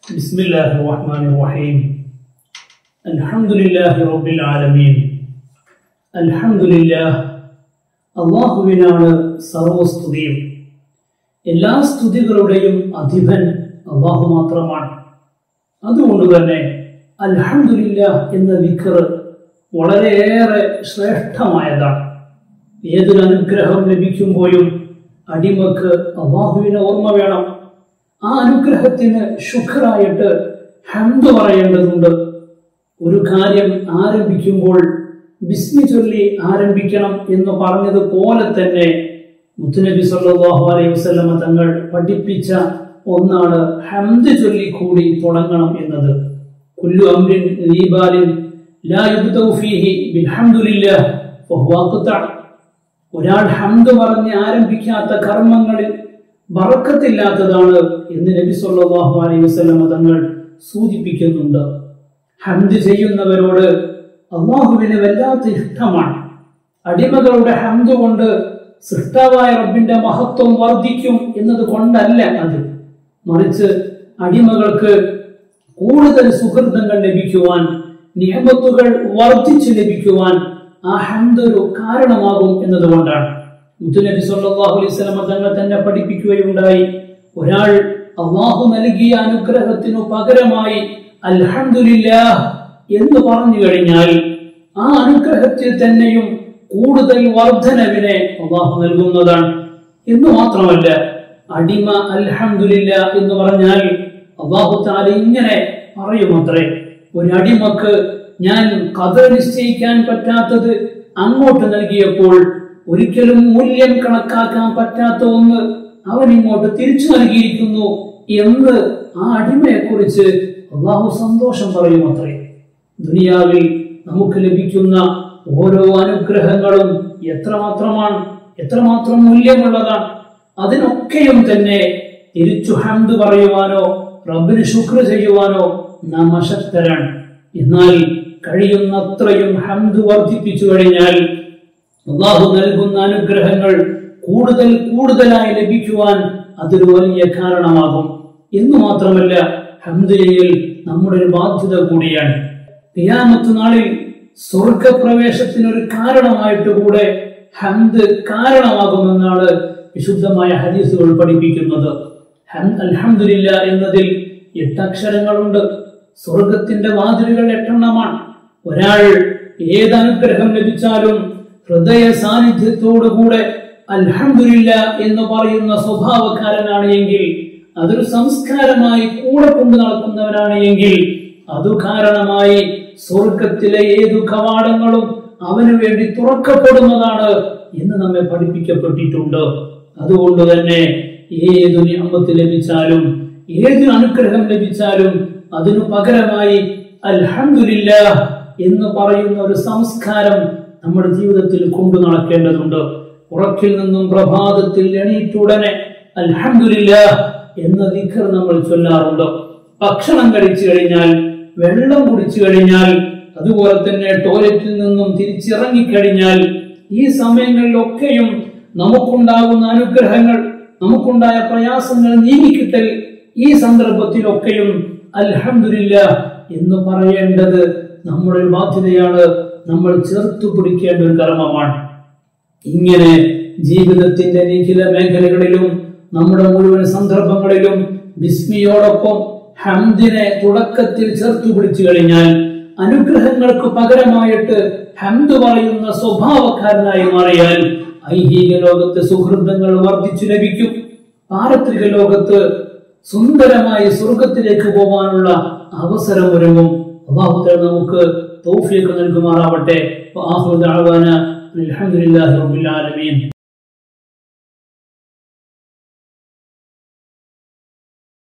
بسم الله الرحمن الرحيم الحمد لله رب العالمين الحمد لله അള്ളാഹുവിനാണ് സർവസ്തുതിയും എല്ലാ സ്തുതികളുടെയും അധിപൻ അള്ളാഹു മാത്രമാണ് അതുകൊണ്ട് തന്നെ അൽഹംദുലില്ല എന്ന വിക്കർ വളരെയേറെ ശ്രേഷ്ഠമായതാണ് ഏതൊരു അനുഗ്രഹം ലഭിക്കുമ്പോഴും അടിമക്ക് അള്ളാഹുവിനെ ഓർമ്മ വേണം ആ അനുഗ്രഹത്തിന് ശുക്രായിട്ട് ഹംദ് പറയേണ്ടതുണ്ട് ഒരു കാര്യം ആരംഭിക്കുമ്പോൾ ബിസ്മി ചൊല്ലി ആരംഭിക്കണം എന്ന് പറഞ്ഞതുപോലെ തന്നെ മുത്തുനബി സല്ലല്ലാഹു അലൈഹി വസല്ലമ തങ്ങൾ പഠിപ്പിച്ച ഒന്നാണ് ഹംദ് ചൊല്ലി കൂടി തുടങ്ങണം എന്നത് കുല്ലു അംരിൻ ലീബാലിൻ ലാ യുബ്ദഉ ഫീഹി ബിൽഹംദുലില്ലാഹ് ഫഹുവ ഖത്അ ഒരാൾ ഹംദ് പറഞ്ഞ് ആരംഭിക്കാത്ത കർമ്മങ്ങളിൽ ബറക്കത്തില്ലാത്തതാണ് എന്ന് നബി സല്ലല്ലാഹു അലൈഹി വസല്ലമ തങ്ങൾ സൂചിപ്പിക്കുന്നുണ്ട് ഹംദ് ചെയ്യുന്നവരോട് അള്ളാഹുവിന് വല്ലാത്ത ഇഷ്ടമാണ് അടിമകളുടെ ഹംദ് കൊണ്ട് സൃഷ്ടാവായ റബ്ബിന്റെ മഹത്വം വർദ്ധിക്കും എന്നത് കൊണ്ടല്ല അത് മറിച്ച് അടിമകൾക്ക് കൂടുതൽ സുഹൃതങ്ങൾ ലഭിക്കുവാൻ നിയമത്തുകൾ വർദ്ധിച്ചു ലഭിക്കുവാൻ ആ ഹംദ് ഒരു കാരണമാകും എന്നതുകൊണ്ടാണ് മുത്തുനബി സല്ലല്ലാഹു അലൈഹി വസല്ലമ തങ്ങൾ തന്നെ പഠിപ്പിക്കുകയുണ്ടായി ഒരാൾ അള്ളാഹു നൽകിയ അനുഗ്രഹത്തിനു പകരമായി അൽഹംദുലില്ലാഹ് എന്ന് പറഞ്ഞു കഴിഞ്ഞാൽ ആ അനുഗ്രഹത്തിൽ തന്നെയും കൂടുതൽ വർധനവിനെ അള്ളാഹു നൽകുന്നതാണ് എന്ന് മാത്രമല്ല അടിമ അൽഹംദുലില്ല എന്ന് പറഞ്ഞാൽ അള്ളാഹു താല ഇങ്ങനെ പറയുമത്രേ ഒരു അടിമക്ക് ഞാൻ കഥ നിശ്ചയിക്കാൻ പറ്റാത്തത് അങ്ങോട്ട് നൽകിയപ്പോൾ ഒരിക്കലും മൂല്യം കണക്കാക്കാൻ പറ്റാത്ത ഒന്ന് അവൻ ഇങ്ങോട്ട് തിരിച്ചു നൽകിയിരിക്കുന്നു എന്ന് ആ അടിമയെ കുറിച്ച് അള്ളാഹു സന്തോഷം പറയുമത്രേ ദുനിയാവിൽ നമുക്ക് ലഭിക്കുന്ന ഓരോ അനുഗ്രഹങ്ങളും എത്രമാത്രമാണ് എത്രമാത്രം മൂല്യമുള്ളതാണ് അതിനൊക്കെയും തന്നെ തിരിച്ചു ഹംദ് പറയുവാനോ റബ്ബിന് ശുക്ർ ചെയ്യുവാനോ നാം അശക്തരാണ് എന്നാൽ കഴിയുന്നത്രയും ഹംദ് വർദ്ധിപ്പിച്ചു കഴിഞ്ഞാൽ അള്ളാഹു നൽകുന്ന അനുഗ്രഹങ്ങൾ കൂടുതൽ കൂടുതലായി ലഭിക്കുവാൻ അതൊരു വലിയ കാരണമാകും എന്ന് മാത്രമല്ല ഹംദ് ചെയ്യൽ നമ്മുടെ ഒരു ബാധ്യത കൂടിയാണ് ഖിയാമത്ത് നാളിൽ സ്വർഗപ്രവേശത്തിന് ഒരു കാരണമായിട്ട് കൂടെ ഹംദ് കാരണമാകുമെന്നാണ് വിശുദ്ധമായ ഹദീസുകൾ പഠിപ്പിക്കുന്നത് അൽഹംദുലില്ല എന്നതിൽ എട്ടക്ഷരങ്ങളുണ്ട് സ്വർഗത്തിന്റെ വാതിലുകൾ എട്ടെണ്ണമാണ് ഒരാൾ ഏത് അനുഗ്രഹം ലഭിച്ചാലും ഹൃദയ സാന്നിധ്യത്തോടുകൂടെ അൽഹംദുലില്ല എന്ന് പറയുന്ന സ്വഭാവക്കാരനാണ് എങ്കിൽ അതൊരു സംസ്കാരമായി കൂടെ കൊണ്ടു നടക്കുന്നവരാണ് എങ്കിൽ അതു കാരണമായി സ്വർഗത്തിലെ ഏതു കവാടങ്ങളും അവന് വേണ്ടി തുറക്കപ്പെടുന്നതാണ് എന്ന് നമ്മെ പഠിപ്പിക്കപ്പെട്ടിട്ടുണ്ട് അതുകൊണ്ട് തന്നെ ഏതു നിയമത്ത് ലഭിച്ചാലും ഏത് അനുഗ്രഹം ലഭിച്ചാലും അതിനു പകരമായി അൽഹംദുലില്ല എന്ന് പറയുന്ന ഒരു സംസ്കാരം നമ്മുടെ ജീവിതത്തിൽ കൊണ്ടു നടക്കേണ്ടതുണ്ട് ഉറക്കിൽ നിന്നും പ്രഭാതത്തിൽ എണീറ്റുടനെ അൽഹംദുലില്ല എന്ന ദിക്കർ നമ്മൾ ചൊല്ലാറുണ്ട് ഭക്ഷണം കഴിച്ചു കഴിഞ്ഞാൽ വെള്ളം കുടിച്ചു കഴിഞ്ഞാൽ അതുപോലെ തന്നെ ടോയ്ലറ്റിൽ നിന്നും തിരിച്ചിറങ്ങിക്കഴിഞ്ഞാൽ ഈ സമയങ്ങളിലൊക്കെയും നമുക്കുണ്ടാകുന്ന അനുഗ്രഹങ്ങൾ നമുക്കുണ്ടായ പ്രയാസങ്ങൾ നീങ്ങിക്കിട്ടൽ ഈ സന്ദർഭത്തിലൊക്കെയും അൽഹംദുലില്ല എന്ന് പറയേണ്ടത് നമ്മുടെ ഒരു ബാധ്യതയാണ് നമ്മൾ ചേർത്തു പിടിക്കേണ്ട ഒരു കർമ്മമാണ് ഇങ്ങനെ ജീവിതത്തിന്റെ നിഖില മേഖലകളിലും നമ്മുടെ മുഴുവൻ സന്ദർഭങ്ങളിലും ബിസ്മിയോടൊപ്പം ഹംദിനെ തുടക്കത്തിൽ ചേർത്തു പിടിച്ചു കഴിഞ്ഞാൽ അനുഗ്രഹങ്ങൾക്ക് പകരമായിട്ട് ഹംദ് പറയുന്ന സ്വഭാവക്കാരനായി മാറിയാൽ ഐഹിക ലോകത്ത് സുഹൃതങ്ങൾ വർദ്ധിച്ചു ലഭിക്കും പാരത്രിക ലോകത്ത് സുന്ദരമായി സ്വർഗത്തിലേക്ക് പോകാനുള്ള അവസരം ഒരുങ്ങും അള്ളാഹുത്തൽ നമുക്ക് തൗഫീഖ് നൽകുമാറാവട്ടെ അലഹമുല്ലാ റബ്ബിൽ ആലമീൻ